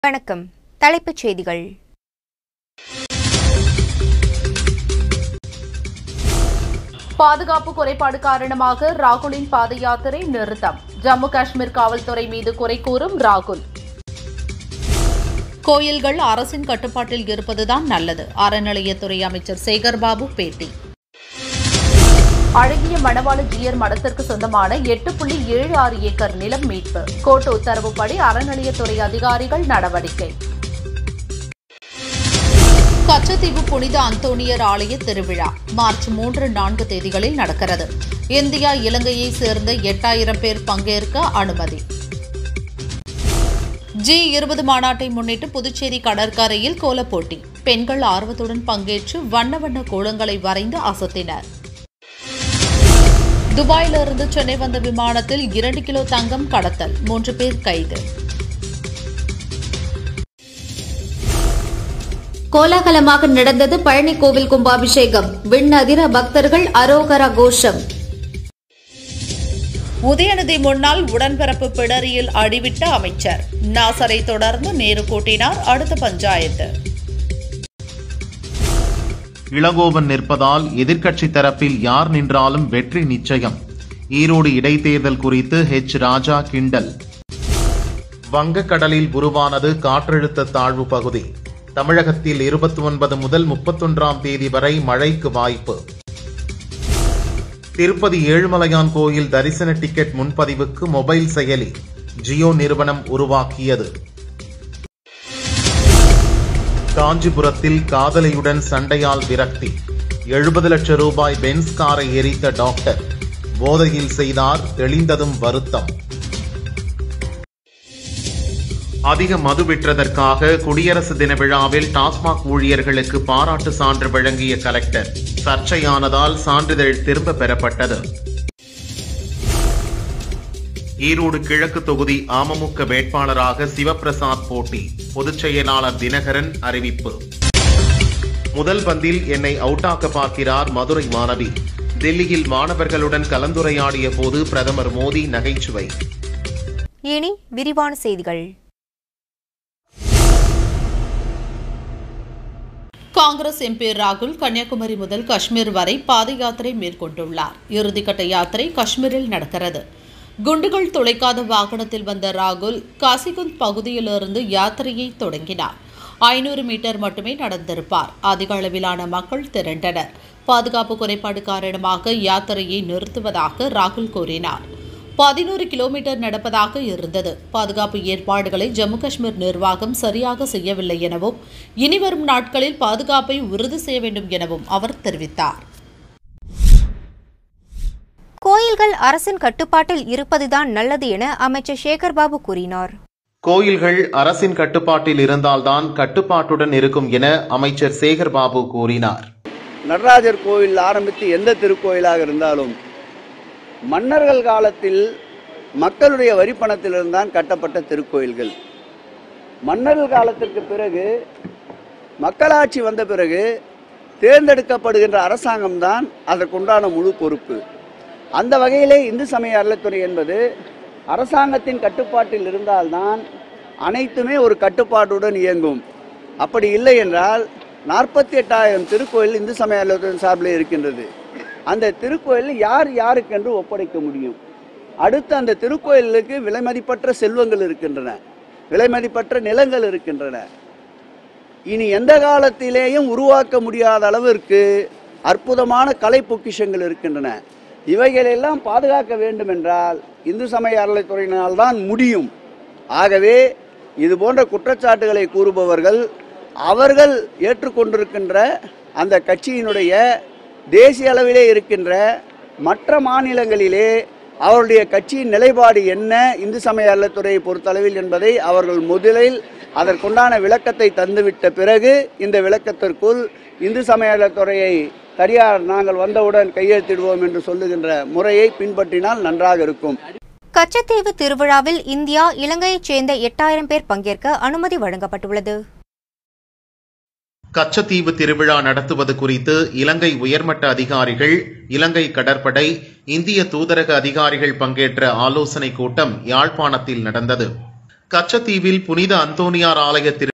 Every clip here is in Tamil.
வணக்கம் தலைப்புச் செய்திகள் பாதுகாப்பு குறைபாடு காரணமாக ராகுலின் பாத யாத்திரை நிறுத்தம் ஜம்மு காஷ்மீர் காவல்துறை மீது குறை கூறும் ராகுல் கோயில்கள் அரசின் கட்டுப்பாட்டில் இருப்பதுதான் நல்லது அறநிலையத்துறை அமைச்சர் சேகர்பாபு பேட்டி அழகிய மணவாள ஜீயர் மடத்திற்கு சொந்தமான எட்டு புள்ளி ஏழு ஆறு ஏக்கர் நிலம் மீட்பு கோர்ட் உத்தரவுப்படி அறநிலையத்துறை அதிகாரிகள் நடவடிக்கை கச்சத்தீவு புனித அந்தோணியர் ஆலய திருவிழா மார்ச் மூன்று நான்கு தேதிகளில் நடக்கிறது இந்தியா இலங்கையை சேர்ந்த எட்டாயிரம் பேர் பங்கேற்க அனுமதி ஜி இருபது மாநாட்டை முன்னிட்டு புதுச்சேரி கடற்கரையில் கோலப்போட்டி பெண்கள் ஆர்வத்துடன் பங்கேற்று வண்ண வண்ண கோலங்களை வரைந்து அசத்தினர் துபாயிலிருந்து சென்னை வந்த விமானத்தில் இரண்டு கிலோ தங்கம் கடத்தல் மூன்று பேர் கைது கோலாகலமாக நடந்தது பழனி கோவில் கும்பாபிஷேகம் விண்ணதிர பக்தர்கள் அரோகரா கோஷம் உதயநிதி முன்னாள் உடன்பிறப்பு பிடரியில் அடிவிட்ட அமைச்சர் நாசரை தொடர்ந்து நேரு கூட்டினார் அடுத்த பஞ்சாயத்து இளங்கோவன் நிற்பதால் எதிர்க்கட்சி தரப்பில் யார் நின்றாலும் வெற்றி நிச்சயம் ஈரோடு இடைத்தேர்தல் குறித்து ஹெச் ராஜா கிண்டல் வங்கக்கடலில் உருவானது காற்றழுத்த தாழ்வு பகுதி தமிழகத்தில் இருபத்தி ஒன்பது முதல் முப்பத்தொன்றாம் தேதி வரை மழைக்கு வாய்ப்பு திருப்பதி ஏழுமலையான் கோயில் தரிசன டிக்கெட் முன்பதிவுக்கு மொபைல் செயலி ஜியோ நிறுவனம் உருவாக்கியது காஞ்சிபுரத்தில் காதலியுடன் சண்டையால் விரக்தி எழுபது லட்சம் ரூபாய் பென்ஸ் காரை எரித்த டாக்டர் போதையில் செய்தார் தெளிந்ததும் வருத்தம் அதிக மது விற்றதற்காக குடியரசு தின விழாவில் டாஸ்மாக் ஊழியர்களுக்கு பாராட்டு சான்று வழங்கிய கலெக்டர் சர்ச்சையானதால் சான்றிதழ் திரும்ப பெறப்பட்டது ஈரோடு கிழக்கு தொகுதி அமமுக வேட்பாளராக சிவபிரசாத் போட்டி பொதுச் செயலாளர் தினகரன் அறிவிப்பு முதல் பந்தில் என்னை அவுட்டாக்க பார்க்கிறார் மதுரை மாணவி டெல்லியில் மாணவர்களுடன் கலந்துரையாடிய போது பிரதமர் மோடி நகைச்சுவை இனி விரிவான செய்திகள் காங்கிரஸ் எம்பி ராகுல் கன்னியாகுமரி முதல் காஷ்மீர் வரை பாத யாத்திரை மேற்கொண்டுள்ளார் இறுதிக்கட்ட யாத்திரை காஷ்மீரில் நடக்கிறது குண்டுகள் துளைக்காத வாகனத்தில் வந்த ராகுல் காசிகுந்த் பகுதியிலிருந்து யாத்திரையை தொடங்கினார் ஐநூறு மீட்டர் மட்டுமே நடந்திருப்பார் அதிக அளவிலான மக்கள் திரண்டனர் பாதுகாப்பு குறைபாடு காரணமாக யாத்திரையை நிறுத்துவதாக ராகுல் கூறினார் பதினோரு கிலோமீட்டர் நடப்பதாக இருந்தது பாதுகாப்பு ஏற்பாடுகளை ஜம்மு காஷ்மீர் நிர்வாகம் சரியாக செய்யவில்லை எனவும் இனிவரும் நாட்களில் பாதுகாப்பை உறுதி செய்ய வேண்டும் எனவும் அவர் தெரிவித்தார் கோயில்கள் அரசின் கட்டுப்பாட்டில் இருப்பதுதான் நல்லது என அமைச்சர் சேகர்பாபு கூறினார் கோயில்கள் அரசின் கட்டுப்பாட்டில் இருந்தால்தான் கட்டுப்பாட்டுடன் இருக்கும் என அமைச்சர் சேகர்பாபு கூறினார் நடராஜர் கோவில் ஆரம்பித்து எந்த திருக்கோயிலாக இருந்தாலும் மன்னர்கள் காலத்தில் மக்களுடைய வரிப்பணத்திலிருந்தான் கட்டப்பட்ட திருக்கோயில்கள் மன்னர்கள் காலத்திற்கு பிறகு மக்களாட்சி வந்த பிறகு தேர்ந்தெடுக்கப்படுகின்ற அரசாங்கம்தான் அதற்குண்டான முழு பொறுப்பு அந்த வகையிலே இந்து சமய அறநிலைத்துறை என்பது அரசாங்கத்தின் கட்டுப்பாட்டில் இருந்தால்தான் அனைத்துமே ஒரு கட்டுப்பாட்டுடன் இயங்கும் அப்படி இல்லை என்றால் நாற்பத்தி எட்டாயிரம் திருக்கோயில் இந்து சமய அறநிலையத்துறை சார்பில் இருக்கின்றது அந்த திருக்கோயில் யார் யாருக்கென்று ஒப்படைக்க முடியும் அடுத்து அந்த திருக்கோயிலுக்கு விலைமதிப்பற்ற செல்வங்கள் இருக்கின்றன விலைமதிப்பற்ற நிலங்கள் இருக்கின்றன இனி எந்த காலத்திலேயும் உருவாக்க முடியாத அளவிற்கு அற்புதமான கலை பொக்கிஷங்கள் இருக்கின்றன இவைகளெல்லாம் பாதுகாக்க வேண்டும் என்றால் இந்து சமய அறநிலைத்துறையினால்தான் முடியும் ஆகவே இது போன்ற குற்றச்சாட்டுகளை கூறுபவர்கள் அவர்கள் ஏற்றுக்கொண்டிருக்கின்ற அந்த கட்சியினுடைய தேசிய அளவிலே இருக்கின்ற மற்ற மாநிலங்களிலே அவருடைய கட்சியின் நிலைப்பாடு என்ன இந்து சமய அறநிலைத்துறையை பொறுத்தளவில் என்பதை அவர்கள் முதலில் அதற்குண்டான விளக்கத்தை தந்துவிட்ட பிறகு இந்த விளக்கத்திற்குள் இந்து சமய அறநிலைத்துறையை தனியார் நாங்கள் வந்தவுடன் கையெழுத்திடுவோம் என்று சொல்லுகின்ற முறையை பின்பற்றினால் நன்றாக இருக்கும் கச்சத்தீவு திருவிழாவில் இந்தியா இலங்கையைச் சேர்ந்த எட்டாயிரம் பேர் பங்கேற்க அனுமதி வழங்கப்பட்டுள்ளது கச்சத்தீவு திருவிழா நடத்துவது குறித்து இலங்கை உயர்மட்ட அதிகாரிகள் இலங்கை கடற்படை இந்திய தூதரக அதிகாரிகள் பங்கேற்ற ஆலோசனைக் கூட்டம் யாழ்ப்பாணத்தில் நடந்தது கச்சத்தீவில் புனித அந்தோனியார் ஆலய திரு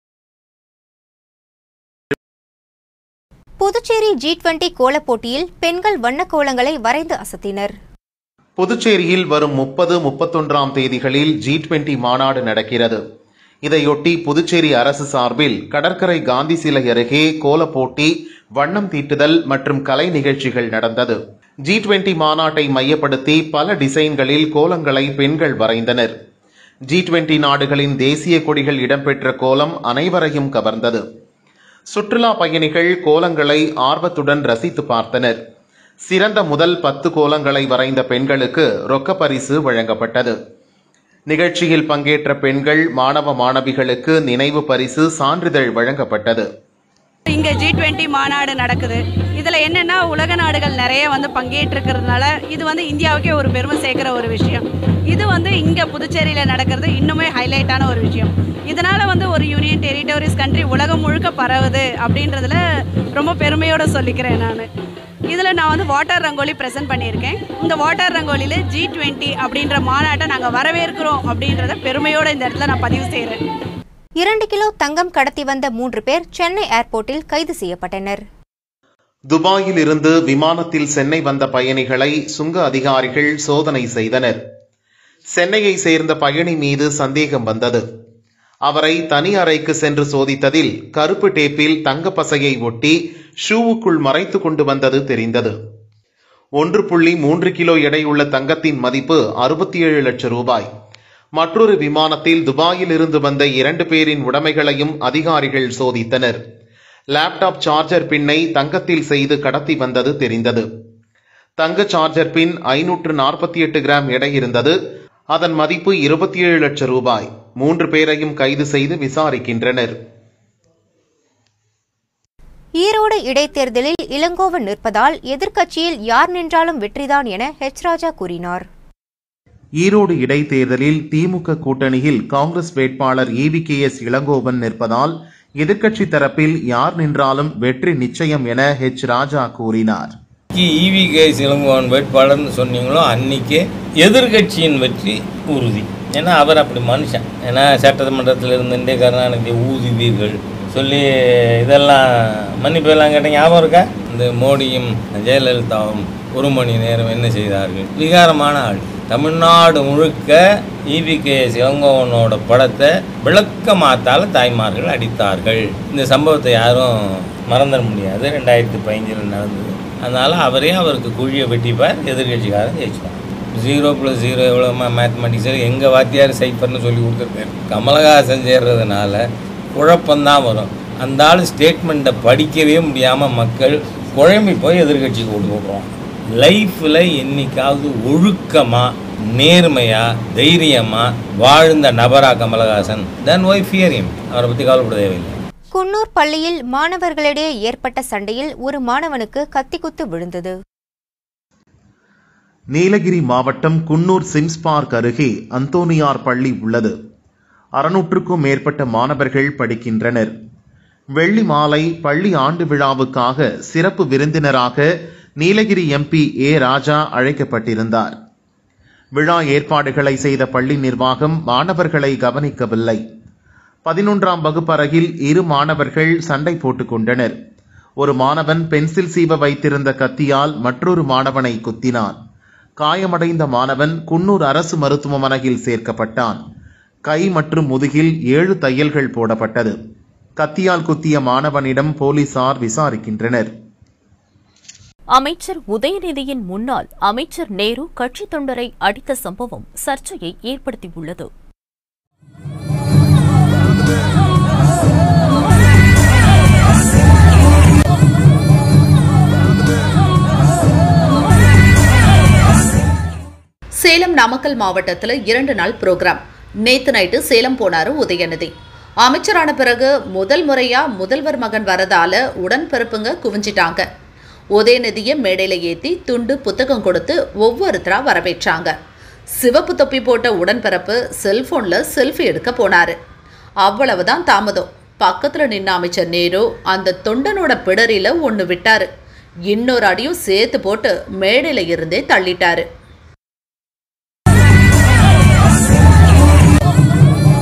புதுச்சேரி ஜி டுவெண்டி கோலப் போட்டியில் பெண்கள் வண்ணக் கோலங்களை வரைந்து அசத்தினர் புதுச்சேரியில் வரும் முப்பது முப்பத்தொன்றாம் தேதிகளில் ஜி டுவெண்டி மாநாடு நடக்கிறது இதையொட்டி புதுச்சேரி அரசு சார்பில் கடற்கரை காந்தி சிலை அருகே கோலப் போட்டி வண்ணம் தீட்டுதல் மற்றும் கலை நிகழ்ச்சிகள் நடந்தது ஜி டுவெண்டி மாநாட்டை மையப்படுத்தி பல டிசைன்களில் கோலங்களை பெண்கள் வரைந்தனர் ஜி டுவெண்டி நாடுகளின் தேசிய கொடிகள் இடம்பெற்ற கோலம் அனைவரையும் கவர்ந்தது சுற்றுலா பயணிகள் கோலங்களை ஆர்வத்துடன் ரசித்து பார்த்தனர் சிறந்த முதல் பத்து கோலங்களை வரைந்த பெண்களுக்கு ரொக்க பரிசு வழங்கப்பட்டது நிகழ்ச்சியில் பங்கேற்ற பெண்கள் மாணவ மாணவிகளுக்கு நினைவு பரிசு சான்றிதழ் வழங்கப்பட்டது இங்கே ஜி டுவெண்ட்டி மாநாடு நடக்குது இதில் என்னென்னா உலக நாடுகள் நிறைய வந்து பங்கேற்றிருக்கிறதுனால இது வந்து இந்தியாவுக்கே ஒரு பெருமை சேர்க்குற ஒரு விஷயம் இது வந்து இங்கே புதுச்சேரியில் நடக்கிறது இன்னுமே ஹைலைட்டான ஒரு விஷயம் இதனால் வந்து ஒரு யூனியன் டெரிட்டோரிஸ் கண்ட்ரி உலகம் முழுக்க பரவுது அப்படின்றதுல ரொம்ப பெருமையோடு சொல்லிக்கிறேன் நான் இதில் நான் வந்து வாட்டர் ரங்கோலி ப்ரெசென்ட் பண்ணியிருக்கேன் இந்த வாட்டர் ரங்கோலியில் ஜி டுவெண்ட்டி அப்படின்ற மாநாட்டை நாங்கள் வரவேற்கிறோம் அப்படின்றத பெருமையோடு இந்த இடத்துல நான் பதிவு செய்கிறேன் இரண்டு கிலோ தங்கம் கடத்தி வந்த மூன்று பேர் சென்னை ஏர்போர்ட்டில் கைது செய்யப்பட்டனர் துபாயில் இருந்து விமானத்தில் சென்னை வந்த பயணிகளை சுங்க அதிகாரிகள் சோதனை செய்தனர் சென்னையை சேர்ந்த பயணி மீது சந்தேகம் வந்தது அவரை தனி அறைக்கு சென்று சோதித்ததில் கருப்பு டேப்பில் தங்கப்பசையை ஒட்டி ஷூவுக்குள் மறைத்து கொண்டு வந்தது தெரிந்தது ஒன்று புள்ளி மூன்று கிலோ எடையுள்ள தங்கத்தின் மதிப்பு அறுபத்தி ஏழு லட்சம் ரூபாய் மற்றொரு விமானத்தில் துபாயில் இருந்து வந்த இரண்டு பேரின் உடைமைகளையும் அதிகாரிகள் சோதித்தனர் லேப்டாப் சார்ஜர் பின்னை தங்கத்தில் செய்து கடத்தி வந்தது தெரிந்தது தங்க சார்ஜர் பின் ஐநூற்று நாற்பத்தி எட்டு கிராம் எடை இருந்தது அதன் மதிப்பு இருபத்தி ஏழு லட்சம் ரூபாய் மூன்று பேரையும் கைது செய்து விசாரிக்கின்றனர் ஈரோடு இடைத்தேர்தலில் இளங்கோவன் நிற்பதால் எதிர்க்கட்சியில் யார் நின்றாலும் வெற்றிதான் என ஹெச் ராஜா கூறினார் ஈரோடு இடைத்தேர்தலில் திமுக கூட்டணியில் காங்கிரஸ் வேட்பாளர் இவி கே எஸ் இளங்கோவன் நிற்பதால் எதிர்க்கட்சி தரப்பில் யார் நின்றாலும் வெற்றி நிச்சயம் என ஹெச் ராஜா கூறினார் ஈவி கே இளங்கோவன் வேட்பாளர்னு சொன்னீங்களோ அன்னைக்கே எதிர்கட்சியின் வெற்றி உறுதி ஏன்னா அவர் அப்படி மனுஷன் ஏன்னா சட்டமன்றத்தில் இருந்துட்டே கருணாநிதி ஊதுவீர்கள் சொல்லி இதெல்லாம் மன்னிப்பு எல்லாம் கேட்ட ஞாபகம் இருக்கா இந்த மோடியும் ஜெயலலிதாவும் ஒரு மணி நேரம் என்ன செய்தார்கள் விகாரமான ஆள் தமிழ்நாடு முழுக்க இவி கே இளங்கோவனோட படத்தை விளக்க மாத்தால தாய்மார்கள் அடித்தார்கள் இந்த சம்பவத்தை யாரும் மறந்துட முடியாது ரெண்டாயிரத்தி பதினஞ்சில் நடந்தது அதனால் அவரே அவருக்கு குழியை வெட்டிப்பார் எதிர்கட்சிக்காரன் ஜெயிச்சுட்டான் ஜீரோ ப்ளஸ் ஜீரோ எவ்வளோ மேத்தமெட்டிக்ஸில் எங்கள் வாத்தியார் சைஃபர்னு சொல்லி கொடுத்துருக்காரு கமலஹாசன் சேர்றதுனால குழப்பம்தான் வரும் அந்த ஆள் ஸ்டேட்மெண்ட்டை படிக்கவே முடியாமல் மக்கள் குழம்பி போய் எதிர்கட்சிக்கு ஓட்டு போடுறோம் லைஃப்பில் என்னைக்காவது ஒழுக்கமாக நேர்மையாக தைரியமாக வாழ்ந்த நபரா கமலஹாசன் தென் ஒய் ஃபியர் அவரை பற்றி கவலைப்பட தேவையில்லை குன்னூர் பள்ளியில் மாணவர்களிடையே ஏற்பட்ட சண்டையில் ஒரு மாணவனுக்கு கத்திக்குத்து விழுந்தது நீலகிரி மாவட்டம் குன்னூர் சிம்ஸ் பார்க் அருகே அந்தோனியார் பள்ளி உள்ளது அறுநூற்றுக்கும் மேற்பட்ட மாணவர்கள் படிக்கின்றனர் வெள்ளி மாலை பள்ளி ஆண்டு விழாவுக்காக சிறப்பு விருந்தினராக நீலகிரி எம்பி ஏ ராஜா அழைக்கப்பட்டிருந்தார் விழா ஏற்பாடுகளை செய்த பள்ளி நிர்வாகம் மாணவர்களை கவனிக்கவில்லை பதினொன்றாம் வகுப்பறையில் இரு மாணவர்கள் சண்டை போட்டுக் கொண்டனர் ஒரு மாணவன் பென்சில் சீவ வைத்திருந்த கத்தியால் மற்றொரு மாணவனை குத்தினான் காயமடைந்த மாணவன் குன்னூர் அரசு மருத்துவமனையில் சேர்க்கப்பட்டான் கை மற்றும் முதுகில் ஏழு தையல்கள் போடப்பட்டது கத்தியால் குத்திய மாணவனிடம் போலீசார் விசாரிக்கின்றனர் அமைச்சர் உதயநிதியின் முன்னாள் அமைச்சர் நேரு கட்சித் தொண்டரை அடித்த சம்பவம் சர்ச்சையை ஏற்படுத்தியுள்ளது சேலம் நாமக்கல் மாவட்டத்தில் இரண்டு நாள் ப்ரோக்ராம் நேத்து நைட்டு சேலம் போனாரு உதயநிதி அமைச்சரான பிறகு முதல் முறையா முதல்வர் மகன் வரதால உடன்பிறப்புங்க குவிஞ்சிட்டாங்க உதயநிதியை மேடையில ஏத்தி துண்டு புத்தகம் கொடுத்து ஒவ்வொருத்தரா வரவேற்றாங்க சிவப்பு தொப்பி போட்ட உடன்பிறப்பு செல்போன்ல செல்ஃபி எடுக்க போனாரு அவ்வளவுதான் தாமதம் பக்கத்துல நின்ன அமைச்சர் நேரு அந்த தொண்டனோட பிடரில ஒன்று விட்டாரு இன்னொரு அடியும் சேர்த்து போட்டு மேடையில இருந்தே தள்ளிட்டாரு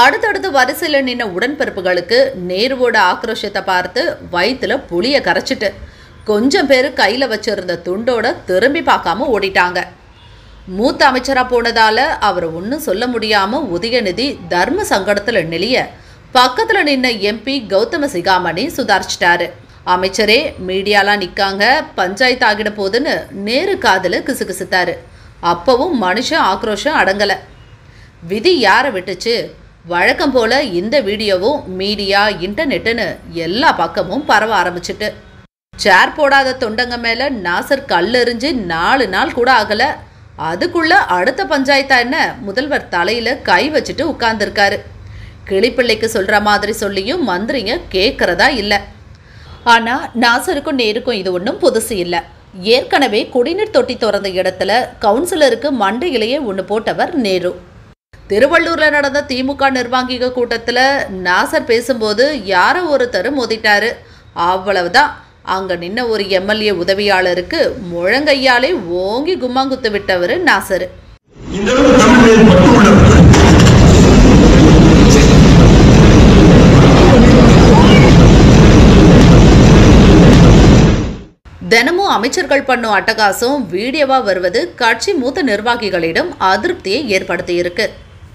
அடுத்தடுத்து வரிசையில் நின்ன உடன்பிறப்புகளுக்கு நேருவோட ஆக்ரோஷத்தை பார்த்து வயிற்றுல புளிய கரைச்சிட்டு கொஞ்சம் பேர் கையில் வச்சிருந்த துண்டோட திரும்பி பார்க்காம ஓடிட்டாங்க மூத்த அமைச்சரா போனதால அவர் ஒன்றும் சொல்ல முடியாம உதயநிதி தர்ம சங்கடத்துல நெளிய பக்கத்துல நின்ன எம்பி கௌதம சிகாமணி சுதாரிச்சிட்டாரு அமைச்சரே மீடியாலாம் நிக்காங்க பஞ்சாயத்து ஆகிட போதுன்னு நேரு காதுல கிசுகிசுத்தாரு அப்பவும் மனுஷன் ஆக்ரோஷம் அடங்கல விதி யாரை விட்டுச்சு வழக்கம் போல இந்த வீடியோவும் மீடியா இன்டர்நெட்டுன்னு எல்லா பக்கமும் பரவ ஆரம்பிச்சிட்டு சேர் போடாத தொண்டங்க மேல நாசர் கல்லெறிஞ்சு நாலு நாள் கூட ஆகல அதுக்குள்ள அடுத்த பஞ்சாயத்தா என்ன முதல்வர் தலையில கை வச்சுட்டு உட்கார்ந்துருக்காரு கிளிப்பிள்ளைக்கு சொல்ற மாதிரி சொல்லியும் மந்திரிங்க கேட்கறதா இல்லை ஆனா நாசருக்கும் நேருக்கும் இது ஒன்றும் புதுசு இல்லை ஏற்கனவே குடிநீர் தொட்டி திறந்த இடத்துல கவுன்சிலருக்கு மண்டையிலேயே ஒன்று போட்டவர் நேரு திருவள்ளூர்ல நடந்த திமுக நிர்வாகிக கூட்டத்துல நாசர் பேசும்போது யாரோ ஒருத்தர் மோதிட்டாரு அவ்வளவுதான் அங்க நின்ன ஒரு எம்எல்ஏ உதவியாளருக்கு முழங்கையாலே ஓங்கி கும்மாங்குத்து விட்டவர் நாசர் இந்த அளவு தமிழ் பற்று உள்ளவர்கள் தினமும் அமைச்சர்கள் பண்ணும் அட்டகாசம் வீடியோவா வருவது கட்சி மூத்த நிர்வாகிகளிடம் அதிருப்தியை ஏற்படுத்தியிருக்கு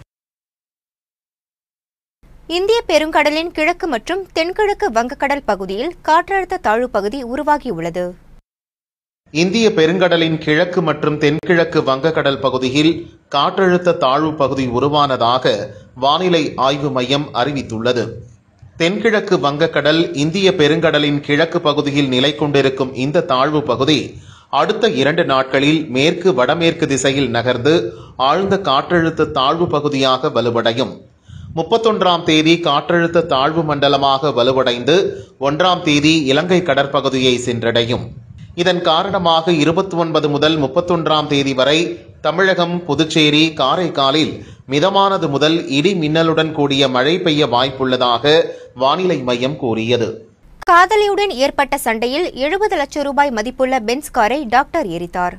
இந்திய பெருங்கடலின் கிழக்கு மற்றும் தென்கிழக்கு வங்கக்கடல் பகுதியில் காற்றழுத்த தாழ்வு பகுதி உருவாகியுள்ளது இந்திய பெருங்கடலின் கிழக்கு மற்றும் தென்கிழக்கு வங்கக்கடல் பகுதியில் காற்றழுத்த தாழ்வு பகுதி உருவானதாக வானிலை ஆய்வு மையம் அறிவித்துள்ளது தென்கிழக்கு வங்கக்கடல் இந்திய பெருங்கடலின் கிழக்கு பகுதியில் நிலை கொண்டிருக்கும் இந்த தாழ்வு பகுதி அடுத்த இரண்டு நாட்களில் மேற்கு வடமேற்கு திசையில் நகர்ந்து ஆழ்ந்த காற்றழுத்த தாழ்வு பகுதியாக வலுவடையும் முப்பத்தொன்றாம் தேதி காற்றழுத்த தாழ்வு மண்டலமாக வலுவடைந்து ஒன்றாம் தேதி இலங்கை கடற்பகுதியை சென்றடையும் இதன் காரணமாக இருபத்தி ஒன்பது முதல் முப்பத்தொன்றாம் தேதி வரை தமிழகம் புதுச்சேரி காரைக்காலில் மிதமானது முதல் இடி மின்னலுடன் கூடிய மழை பெய்ய வாய்ப்புள்ளதாக வானிலை மையம் கூறியது காதலியுடன் ஏற்பட்ட சண்டையில் எழுபது லட்சம் ரூபாய் மதிப்புள்ள பென்ஸ் காரை டாக்டர் எரித்தார்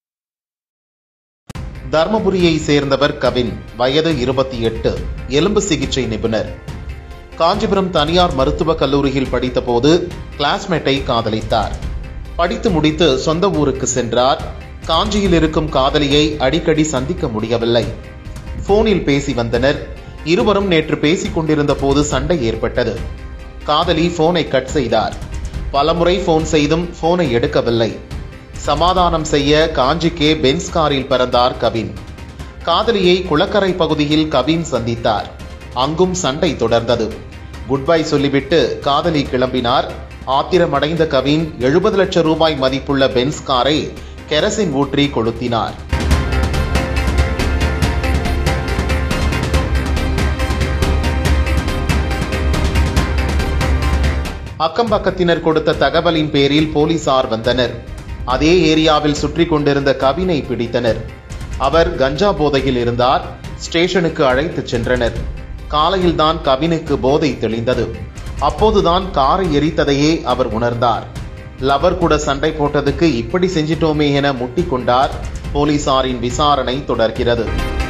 தர்மபுரியை சேர்ந்தவர் கவின் வயது இருபத்தி எட்டு எலும்பு சிகிச்சை நிபுணர் காஞ்சிபுரம் தனியார் மருத்துவக் கல்லூரியில் படித்தபோது கிளாஸ்மேட்டை காதலித்தார் படித்து முடித்து சொந்த ஊருக்கு சென்றார் காஞ்சியில் இருக்கும் காதலியை அடிக்கடி சந்திக்க முடியவில்லை போனில் பேசி வந்தனர் இருவரும் நேற்று பேசிக் கொண்டிருந்த போது சண்டை ஏற்பட்டது காதலி போனை கட் செய்தார் பலமுறை போன் செய்தும் போனை எடுக்கவில்லை சமாதானம் செய்ய காஞ்சிக்கே பென்ஸ் காரில் பிறந்தார் கவின் காதலியை குளக்கரை பகுதியில் கவின் சந்தித்தார் அங்கும் சண்டை தொடர்ந்தது குட் பை சொல்லிவிட்டு காதலி கிளம்பினார் ஆத்திரமடைந்த கவின் எழுபது லட்சம் ரூபாய் மதிப்புள்ள பென்ஸ் காரை கெரசின் ஊற்றி கொளுத்தினார் அக்கம் பக்கத்தினர் கொடுத்த தகவலின் பேரில் போலீசார் வந்தனர் அதே ஏரியாவில் சுற்றி கொண்டிருந்த கவினை பிடித்தனர் அவர் கஞ்சா போதையில் இருந்தார் ஸ்டேஷனுக்கு அழைத்துச் சென்றனர் காலையில்தான் கவினுக்கு போதை தெளிந்தது அப்போதுதான் காரை எரித்ததையே அவர் உணர்ந்தார் லவர் கூட சண்டை போட்டதுக்கு இப்படி செஞ்சிட்டோமே என முட்டிக்கொண்டார் போலீசாரின் விசாரணை தொடர்கிறது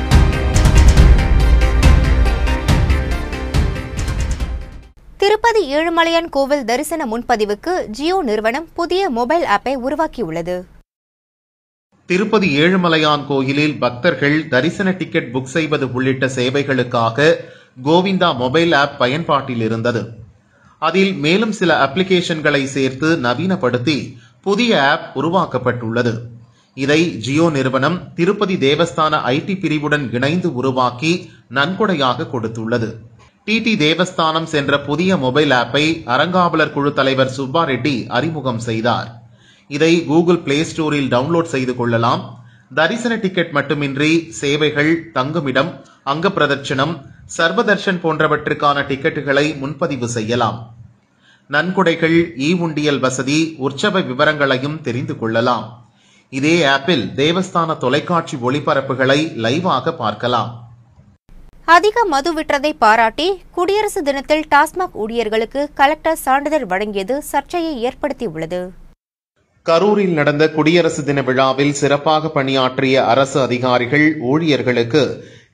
திருப்பதி ஏழுமலையான் கோவில் தரிசன முன்பதிவுக்கு ஜியோ நிறுவனம் புதிய மொபைல் ஆப்பை உருவாக்கியுள்ளது திருப்பதி ஏழுமலையான் கோயிலில் பக்தர்கள் தரிசன டிக்கெட் புக் செய்வது உள்ளிட்ட சேவைகளுக்காக கோவிந்தா மொபைல் ஆப் பயன்பாட்டில் இருந்தது அதில் மேலும் சில அப்ளிகேஷன்களை சேர்த்து நவீனப்படுத்தி புதிய ஆப் உருவாக்கப்பட்டுள்ளது இதை ஜியோ நிறுவனம் திருப்பதி தேவஸ்தான ஐடி பிரிவுடன் இணைந்து உருவாக்கி நன்கொடையாக கொடுத்துள்ளது டிடி தேவஸ்தானம் சென்ற புதிய மொபைல் ஆப்பை அறங்காவலர் குழு தலைவர் சுப்பா ரெட்டி அறிமுகம் செய்தார் இதை கூகுள் பிளே ஸ்டோரில் டவுன்லோட் செய்து கொள்ளலாம் தரிசன டிக்கெட் மட்டுமின்றி சேவைகள் தங்குமிடம் அங்க பிரதட்சணம் சர்வதர்ஷன் போன்றவற்றுக்கான டிக்கெட்டுகளை முன்பதிவு செய்யலாம் நன்கொடைகள் இ உண்டியல் வசதி உற்சவ விவரங்களையும் தெரிந்து கொள்ளலாம் இதே ஆப்பில் தேவஸ்தான தொலைக்காட்சி ஒளிபரப்புகளை லைவாக பார்க்கலாம் அதிக மது விற்றதை பாராட்டி குடியரசு தினத்தில் டாஸ்மாக் ஊழியர்களுக்கு கலெக்டர் சான்றிதழ் வழங்கியது சர்ச்சையை ஏற்படுத்தியுள்ளது கரூரில் நடந்த குடியரசு தின விழாவில் சிறப்பாக பணியாற்றிய அரசு அதிகாரிகள் ஊழியர்களுக்கு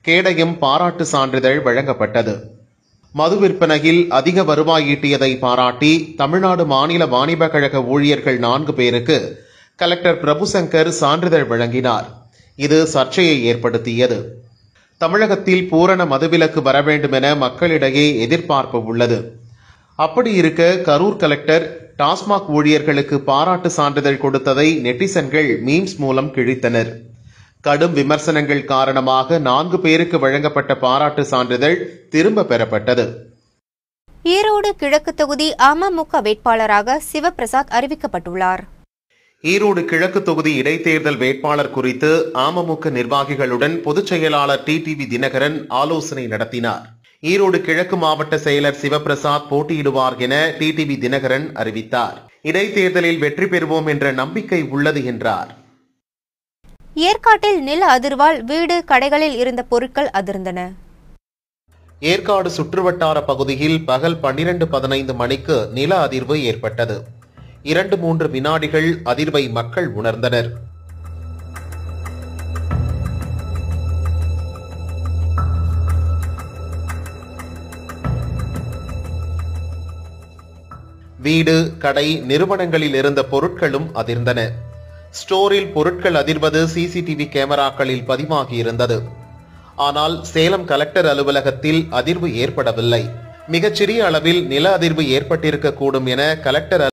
கேடயம் பாராட்டு சான்றிதழ் வழங்கப்பட்டது மது விற்பனையில் அதிக வருவாய் ஈட்டியதை பாராட்டி தமிழ்நாடு மாநில வாணிப கழக ஊழியர்கள் நான்கு பேருக்கு கலெக்டர் பிரபுசங்கர் சான்றிதழ் வழங்கினார் இது சர்ச்சையை ஏற்படுத்தியது தமிழகத்தில் பூரண மதுவிலக்கு வர வேண்டும் என மக்களிடையே எதிர்பார்ப்பு உள்ளது அப்படி இருக்க கரூர் கலெக்டர் டாஸ்மாக் ஊழியர்களுக்கு பாராட்டு சான்றிதழ் கொடுத்ததை நெட்டிசன்கள் மீம்ஸ் மூலம் கிழித்தனர் கடும் விமர்சனங்கள் காரணமாக நான்கு பேருக்கு வழங்கப்பட்ட பாராட்டு சான்றிதழ் திரும்ப பெறப்பட்டது ஈரோடு கிழக்கு தொகுதி அமமுக வேட்பாளராக சிவபிரசாத் அறிவிக்கப்பட்டுள்ளார் ஈரோடு கிழக்கு தொகுதி இடைத்தேர்தல் வேட்பாளர் குறித்து அமமுக நிர்வாகிகளுடன் பொதுச் செயலாளர் டிடிவி தினகரன் ஆலோசனை நடத்தினார் ஈரோடு கிழக்கு மாவட்ட செயலர் சிவபிரசாத் போட்டியிடுவார் என டிடிவி தினகரன் அறிவித்தார் இடைத்தேர்தலில் வெற்றி பெறுவோம் என்ற நம்பிக்கை உள்ளது என்றார் ஏற்காட்டில் நில அதிர்வால் வீடு கடைகளில் இருந்த பொருட்கள் அதிர்ந்தன ஏற்காடு சுற்றுவட்டார பகுதியில் பகல் பன்னிரண்டு பதினைந்து மணிக்கு நில அதிர்வு ஏற்பட்டது இரண்டு மூன்று வினாடிகள் அதிர்வை மக்கள் உணர்ந்தனர் வீடு கடை நிறுவனங்களில் இருந்த பொருட்களும் அதிர்ந்தன ஸ்டோரில் பொருட்கள் அதிர்வது சிசிடிவி கேமராக்களில் பதிவாகி இருந்தது ஆனால் சேலம் கலெக்டர் அலுவலகத்தில் அதிர்வு ஏற்படவில்லை மிகச்சிறிய அளவில் நில அதிர்வு ஏற்பட்டிருக்கக்கூடும் என கலெக்டர்